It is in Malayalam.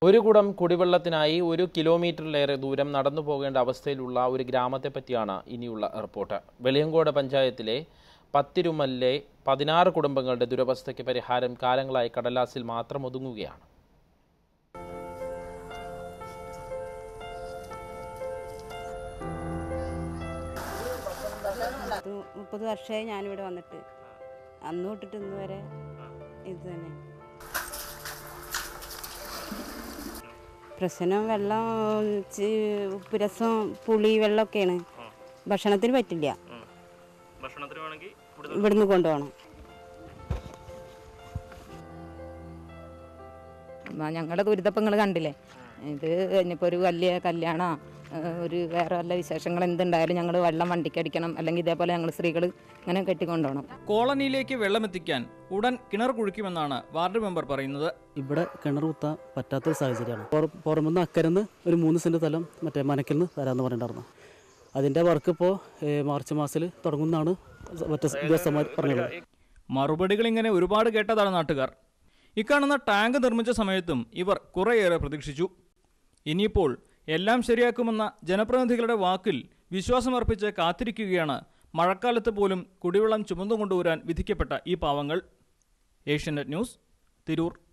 ഒരു കുടം കുടിവെള്ളത്തിനായി ഒരു കിലോമീറ്ററിലേറെ ദൂരം നടന്നു പോകേണ്ട അവസ്ഥയിലുള്ള ഒരു ഗ്രാമത്തെ പറ്റിയാണ് ഇനിയുള്ള റിപ്പോർട്ട് വെളിയങ്കോട് പഞ്ചായത്തിലെ പത്തിരുമല്ലെ പതിനാറ് കുടുംബങ്ങളുടെ ദുരവസ്ഥയ്ക്ക് പരിഹാരം കാലങ്ങളായി കടലാസിൽ മാത്രം ഒതുങ്ങുകയാണ് പത്ത് മുപ്പത് വർഷമായി ഞാനിവിടെ വന്നിട്ട് അന്ന് തൊട്ടിട്ട് ഇന്ന് വരെ ഇത് തന്നെ പ്രശ്നം വെള്ളം ചി- ഉപ്പ് രസം പുളി വെള്ളമൊക്കെയാണ് ഭക്ഷണത്തിന് പറ്റില്ല ഭക്ഷണത്തിന് വേണമെങ്കിൽ ഇവിടുന്ന് കൊണ്ടുപോകണം ഞങ്ങളുടെ ദുരിതപ്പം നിങ്ങൾ കണ്ടില്ലേ ഇത് ഇനിയിപ്പോൾ ഒരു വലിയ കല്യാണ ഒരു വേറെ വല്ല വിശേഷങ്ങൾ എന്തുണ്ടായാലും ഞങ്ങൾ വെള്ളം വണ്ടിക്കടിക്കണം അല്ലെങ്കിൽ ഇതേപോലെ ഞങ്ങൾ സ്ത്രീകൾ ഇങ്ങനെ കെട്ടിക്കൊണ്ടുപോകണം കോളനിയിലേക്ക് വെള്ളമെത്തിക്കാൻ ഉടൻ കിണർ കുഴിക്കുമെന്നാണ് വാർഡ് മെമ്പർ പറയുന്നത് ഇവിടെ കിണർ കുത്താൻ പറ്റാത്തൊരു സാഹചര്യമാണ് പുറ പുറമെന്ന് അക്കരന്ന് ഒരു മൂന്ന് സെൻറ്റ് സ്ഥലം മറ്റേ മനക്കിൽ നിന്ന് തരാമെന്ന് പറഞ്ഞിട്ടുണ്ടായിരുന്നു അതിൻ്റെ വർക്ക് ഇപ്പോൾ മാർച്ച് മാസത്തിൽ തുടങ്ങുമെന്നാണ് മറ്റേ ഉദ്യോഗസ്ഥന്മാർ പറഞ്ഞത് മറുപടികൾ ഇങ്ങനെ ഒരുപാട് കേട്ടതാണ് നാട്ടുകാർ ഇക്കാണുന്ന ടാങ്ക് നിർമ്മിച്ച സമയത്തും ഇവർ കുറേയേറെ പ്രതീക്ഷിച്ചു ഇനിയിപ്പോൾ എല്ലാം ശരിയാക്കുമെന്ന ജനപ്രതിനിധികളുടെ വാക്കിൽ വിശ്വാസമർപ്പിച്ച് കാത്തിരിക്കുകയാണ് മഴക്കാലത്ത് പോലും കുടിവെള്ളം ചുമന്നുകൊണ്ടുവരാൻ വിധിക്കപ്പെട്ട ഈ പാവങ്ങൾ ഏഷ്യനെറ്റ് ന്യൂസ് തിരൂർ